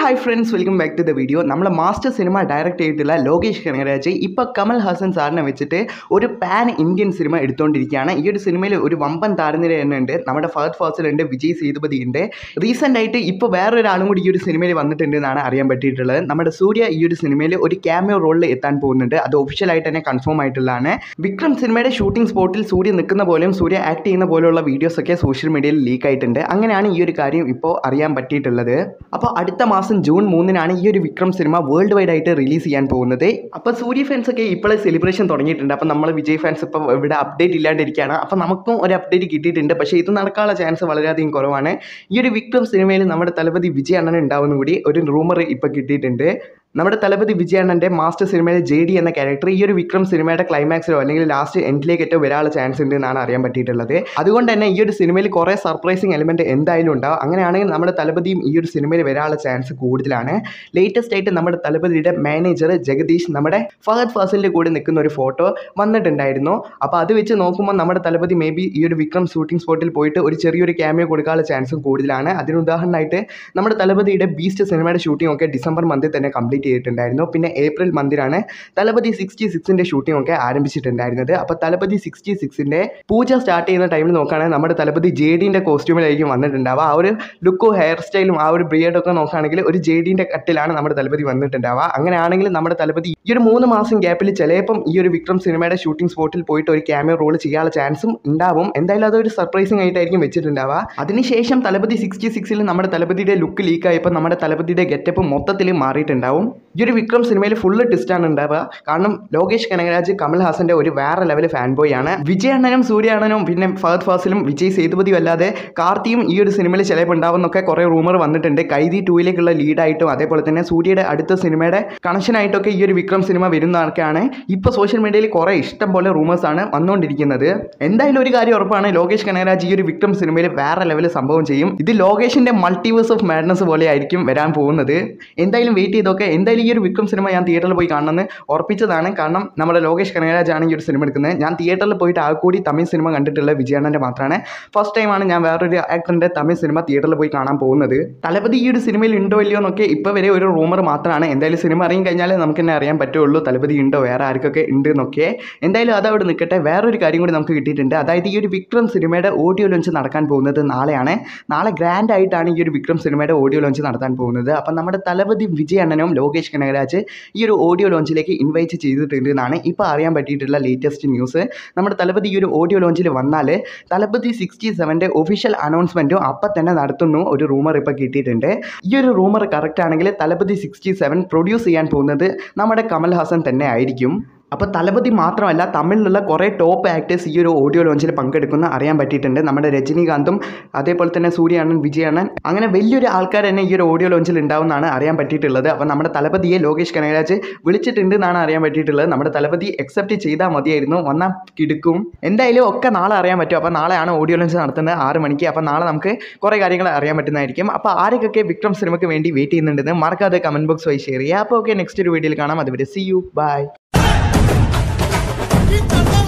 hi friends welcome back to the video നമ്മളെ Master സിനിമ direct ചെയ്തിട്ടുള്ള ലോകേഷ് കനകരാജ് ഇപ്പോൾ കമൽ ഹാസൻ സാറിനെ വെച്ചിട്ട് ഒരു പാൻ ഇന്ത്യൻ സിനിമ എടുത്തുകൊണ്ടിരിക്കുകയാണ് ഈ ഒരു സിനിമയിൽ ഒരു വമ്പൻ താരനിര തന്നെ ഉണ്ട് നമ്മുടെ ഫഹദ് ഫാസിലുണ്ട് വിജയ് സേതുപതി ഉണ്ട് റീസെൻ്റ് ആയിട്ട് ഇപ്പോൾ വേറൊരാളും കൂടി ഈ ഒരു സിനിമയിൽ വന്നിട്ടുണ്ട് എന്നാണ് അറിയാൻ പറ്റിയിട്ടുള്ളത് നമ്മുടെ സൂര്യ ഈ ഒരു സിനിമയിൽ ഒരു ക്യാമിയോ റോളിൽ എത്താൻ പോകുന്നുണ്ട് അത് ഒഫീഷ്യലായിട്ട് തന്നെ കൺഫേം ആയിട്ടുള്ളതാണ് വിക്രം സിനിമയുടെ ഷൂട്ടിംഗ് സ്പോട്ടിൽ സൂര്യ നിൽക്കുന്ന പോലെയും സൂര്യ ആക്ട് ചെയ്യുന്ന പോലെയുള്ള വീഡിയോസ് ഒക്കെ സോഷ്യൽ മീഡിയയിൽ ലീക്ക് ആയിട്ടുണ്ട് അങ്ങനെയാണ് ഈ ഒരു കാര്യം ഇപ്പോൾ അറിയാൻ പറ്റിയിട്ടുള്ളത് അപ്പോൾ അടുത്ത മാസം ജൂൺ മൂന്നിനാണ് ഈ ഒരു വിക്രം സിനിമ വേൾഡ് വൈഡ് ആയിട്ട് റിലീസ് ചെയ്യാൻ പോകുന്നത് അപ്പോൾ സൂര്യ ഫാൻസ് ഒക്കെ ഇപ്പോഴേ സെലിബ്രേഷൻ തുടങ്ങിയിട്ടുണ്ട് അപ്പോൾ നമ്മൾ വിജയ് ഫാൻസ് ഇപ്പോൾ ഇവിടെ അപ്ഡേറ്റ് ഇല്ലാണ്ടിരിക്കുകയാണ് അപ്പോൾ നമുക്കും ഒരു അപ്ഡേറ്റ് കിട്ടിയിട്ടുണ്ട് പക്ഷേ ഇത് നടക്കാനുള്ള ചാൻസ് വളരെയധികം കുറവാണ് ഈ ഒരു വിക്രം സിനിമയിൽ നമ്മുടെ തലപതി വിജയ് അണ്ണൻ ഉണ്ടാവുന്ന കൂടി ഒരു റൂമർ ഇപ്പോൾ കിട്ടിയിട്ടുണ്ട് നമ്മുടെ തലപതി വിജയണ്ണൻ്റെ മാസ്റ്റർ സിനിമയിലെ ജെ ഡി എന്ന ക്യാരക്ടർ ഈ ഒരു വിക്രം സിനിമയുടെ ക്ലൈമാക്സിലോ അല്ലെങ്കിൽ ലാസ്റ്റ് എൻഡിലേക്കോ വരാനുള്ള ചാൻസ് ഉണ്ട് എന്നാണ് അറിയാൻ പറ്റിയിട്ടുള്ളത് അതുകൊണ്ട് തന്നെ ഈ ഒരു സിനിമയിൽ കുറേ സർപ്രൈസിങ് എലിമെൻറ്റ് എന്തായാലും ഉണ്ടാവും അങ്ങനെയാണെങ്കിൽ നമ്മുടെ തലപതിയും ഈ ഒരു സിനിമയിൽ വരാനുള്ള ചാൻസ് കൂടുതലാണ് ലേറ്റസ്റ്റ് ആയിട്ട് നമ്മുടെ തലപതിയുടെ മാനേജർ ജഗദീഷ് നമ്മുടെ ഫഹദ് ഫാസിലിൻ്റെ കൂടെ നിൽക്കുന്ന ഒരു ഫോട്ടോ വന്നിട്ടുണ്ടായിരുന്നു അപ്പോൾ അത് വെച്ച് നോക്കുമ്പോൾ നമ്മുടെ തലപതി മേ ബി ഈ ഒരു വിക്രം ഷൂട്ടിംഗ് സ്പോട്ടിൽ പോയിട്ട് ഒരു ചെറിയൊരു ക്യാമിയോ കൊടുക്കാനുള്ള ചാൻസും കൂടുതലാണ് അതിന് ഉദാഹരണമായിട്ട് നമ്മുടെ തലപതിയുടെ ബീസ്റ്റ് സിനിമയുടെ ഷൂട്ടിംഗ് ഒക്കെ ഡിസംബർ മന്തിൽ തന്നെ കംപ്ലീറ്റ് ചെയ്തിട്ടുണ്ടായിരുന്നു പിന്നെ ഏപ്രിൽ മന്തിലാണ് തലപതി സിക്സ്റ്റി സിക്സിൻ്റെ ഷൂട്ടിംഗ് ഒക്കെ ആരംഭിച്ചിട്ടുണ്ടായിരുന്നത് അപ്പോൾ തലപതി സിക്സ്റ്റി സിക്സിൻ്റെ പൂജ സ്റ്റാർട്ട് ചെയ്യുന്ന ടൈമിൽ നോക്കുകയാണെങ്കിൽ നമ്മുടെ തലപതി ജെ ഡിൻ്റെ കോസ്റ്റ്യൂമിലായിരിക്കും വന്നിട്ടുണ്ടാവുക ആ ഒരു ലുക്കും ഹെയർ സ്റ്റൈലും ആ ഒരു ബ്രിയഡൊക്കെ നോക്കുകയാണെങ്കിൽ ഒരു ജെ ഡിൻ്റെ കട്ടിലാണ് നമ്മുടെ തലപതി വന്നിട്ടുണ്ടാവുക അങ്ങനെയാണെങ്കിൽ നമ്മുടെ തലപതി ഈ ഒരു മൂന്ന് മാസം ഗ്യാപ്പിൽ ചിലപ്പം ഈ ഒരു വിക്രം സിനിമയുടെ ഷൂട്ടിംഗ് സ്പോട്ടിൽ പോയിട്ട് ഒരു ക്യാമിയോ റോൾ ചെയ്യാനുള്ള ചാൻസും ഉണ്ടാവും എന്തായാലും അതൊരു സർപ്രൈസിംഗ് ആയിട്ടായിരിക്കും വെച്ചിട്ടുണ്ടാവുക അതിനുശേഷം തലപതി സിക്സ്റ്റി സിക്സിൽ നമ്മുടെ തലപതിയുടെ ലുക്ക് ലീക്ക് ആയപ്പോൾ നമ്മുടെ തലപതിയുടെ ഗെറ്റപ്പ് മൊത്തത്തിൽ മാറിയിട്ടുണ്ടാവും ഈ ഒരു വിക്രം സിനിമയിൽ ഫുള്ള് ട്വിസ്റ്റാണ് ഉണ്ടാവുക കാരണം ലോകേഷ് കനകരാജ് കമൽ ഹാസന്റെ ഒരു വേറെ ലെവൽ ഫാൻ ബോയ് ആണ് വിജയ് അണ്ണനും സൂര്യ അണ്ണനും പിന്നെ ഫഹദ് ഫാസിലും വിജയ് സേതുപതിയും അല്ലാതെ കാർത്തിയും ഈ ഒരു സിനിമയിൽ ചിലപ്പോൾ ഉണ്ടാവുന്നൊക്കെ കുറേ റൂമർ വന്നിട്ടുണ്ട് കൈതി ടൂയിലേക്കുള്ള ലീഡായിട്ടും അതേപോലെ തന്നെ സൂര്യയുടെ അടുത്ത സിനിമയുടെ കണക്ഷനായിട്ടൊക്കെ ഈ ഒരു വിക്രം സിനിമ വരുന്നതൊക്കെയാണ് ഇപ്പോൾ സോഷ്യൽ മീഡിയയിൽ കുറേ ഇഷ്ടം പോലെ റൂമേഴ്സ് ആണ് വന്നുകൊണ്ടിരിക്കുന്നത് എന്തായാലും ഒരു കാര്യം ഉറപ്പാണ് ലോകേഷ് കനകരാജ് ഈ ഒരു വിക്രം സിനിമയിൽ വേറെ ലെവൽ സംഭവം ചെയ്യും ഇത് ലോകേഷിന്റെ മൾട്ടിവേഴ്സ് ഓഫ് മാഡ്നസ് പോലെ ആയിരിക്കും വരാൻ പോകുന്നത് എന്തായാലും വെയിറ്റ് ചെയ്തൊക്കെ എന്തായാലും ഈ ഒരു വിക്രം സിനിമ ഞാൻ തിയേറ്ററിൽ പോയി കാണണമെന്ന് ഉറപ്പിച്ചതാണ് കാരണം നമ്മുടെ ലോകേഷ് കനകരാജ് ആണ് ഈ ഒരു സിനിമ എടുക്കുന്നത് ഞാൻ തിയേറ്ററിൽ പോയിട്ട് ആ കൂടി തമിഴ് സിനിമ കണ്ടിട്ടുള്ള വിജയണ്ണൻ്റെ മാത്രമാണ് ഫസ്റ്റ് ടൈമാണ് ഞാൻ വേറൊരു ആക്ടറിൻ്റെ തമിഴ് സിനിമ തിയേറ്ററിൽ പോയി കാണാൻ പോകുന്നത് തലപതി ഈ ഒരു സിനിമയിൽ ഉണ്ടോ ഇല്ലയോ എന്നൊക്കെ ഇപ്പോൾ വരെ ഒരു റൂമർ മാത്രമാണ് എന്തായാലും സിനിമ അറിയാൻ കഴിഞ്ഞാൽ നമുക്ക് തന്നെ അറിയാൻ പറ്റുള്ളൂ തലപതി ഉണ്ടോ വേറെ ആർക്കൊക്കെ ഉണ്ട് എന്നൊക്കെ എന്തായാലും അതവിടെ നിൽക്കട്ടെ വേറൊരു കാര്യം കൂടി നമുക്ക് കിട്ടിയിട്ടുണ്ട് അതായത് ഈ ഒരു വിക്രം സിനിമയുടെ ഓഡിയോ ലോഞ്ച് നടക്കാൻ പോകുന്നത് നാളെയാണ് നാളെ ഗ്രാൻഡ് ആയിട്ടാണ് ഈ ഒരു വിക്രം സിനിമയുടെ ഓഡിയോ ലോഞ്ച് നടത്താൻ പോകുന്നത് അപ്പം നമ്മുടെ തലപതി വിജയ് അണ്ണനും ലോകേഷ് കനകരാജ് ഈ ഒരു ഓഡിയോ ലോഞ്ചിലേക്ക് ഇൻവൈറ്റ് ചെയ്തിട്ടുണ്ട് എന്നാണ് ഇപ്പോൾ അറിയാൻ പറ്റിയിട്ടുള്ള ലേറ്റസ്റ്റ് ന്യൂസ് നമ്മുടെ തലപതി ഈ ഒരു ഓഡിയോ ലോഞ്ചിൽ വന്നാൽ തലപതി സിക്സ്റ്റി സെവൻ്റെ ഒഫീഷ്യൽ അനൗൺസ്മെൻറ്റും അപ്പം തന്നെ നടത്തുന്നു ഒരു റൂമർ ഇപ്പോൾ കിട്ടിയിട്ടുണ്ട് ഈ ഒരു റൂമർ കറക്റ്റ് ആണെങ്കിൽ തലപതി സിക്സ്റ്റി സെവൻ പ്രൊഡ്യൂസ് ചെയ്യാൻ പോകുന്നത് നമ്മുടെ കമൽ ഹാസൻ തന്നെ ആയിരിക്കും അപ്പോൾ തലപതി മാത്രമല്ല തമിഴിലുള്ള കുറേ ടോപ്പ് ആക്ടേഴ്സ് ഈ ഒരു ഓഡിയോ ലോഞ്ചിൽ പങ്കെടുക്കുന്ന അറിയാൻ പറ്റിയിട്ടുണ്ട് നമ്മുടെ രജനീകാന്തും അതേപോലെ തന്നെ സൂര്യാണൻ വിജയണ്ണൻ അങ്ങനെ വലിയൊരു ആൾക്കാർ തന്നെ ഈ ഒരു ഓഡിയോ ലോഞ്ചിൽ ഉണ്ടാവുമെന്നാണ് അറിയാൻ പറ്റിയിട്ടുള്ളത് അപ്പോൾ നമ്മുടെ തലപതിയെ ലോകേഷ് കനകരാജ് വിളിച്ചിട്ടുണ്ട് എന്നാണ് അറിയാൻ പറ്റിയിട്ടുള്ളത് നമ്മുടെ തലപതി അക്സെപ്റ്റ് ചെയ്താൽ മതിയായിരുന്നു വന്നാൽ കിടക്കും എന്തായാലും ഒക്കെ നാളെ അറിയാൻ പറ്റും അപ്പോൾ നാളെയാണ് ഓഡിയോ ലോഞ്ച് നടത്തുന്നത് ആറ് മണിക്ക് അപ്പോൾ നാളെ നമുക്ക് കുറേ കാര്യങ്ങൾ അറിയാൻ പറ്റുന്നതായിരിക്കും അപ്പോൾ ആരൊക്കെ വിക്രം സിനിമയ്ക്ക് വേണ്ടി വെയിറ്റ് ചെയ്യുന്നുണ്ടെന്ന് മറക്കാതെ കമൻറ്റ് ബോക്സ് വഴി ഷെയർ ചെയ്യുക അപ്പോൾ ഓക്കെ നെക്സ്റ്റ് ഒരു വീഡിയോയിൽ കാണാം അതുവരെ see you bye Keep the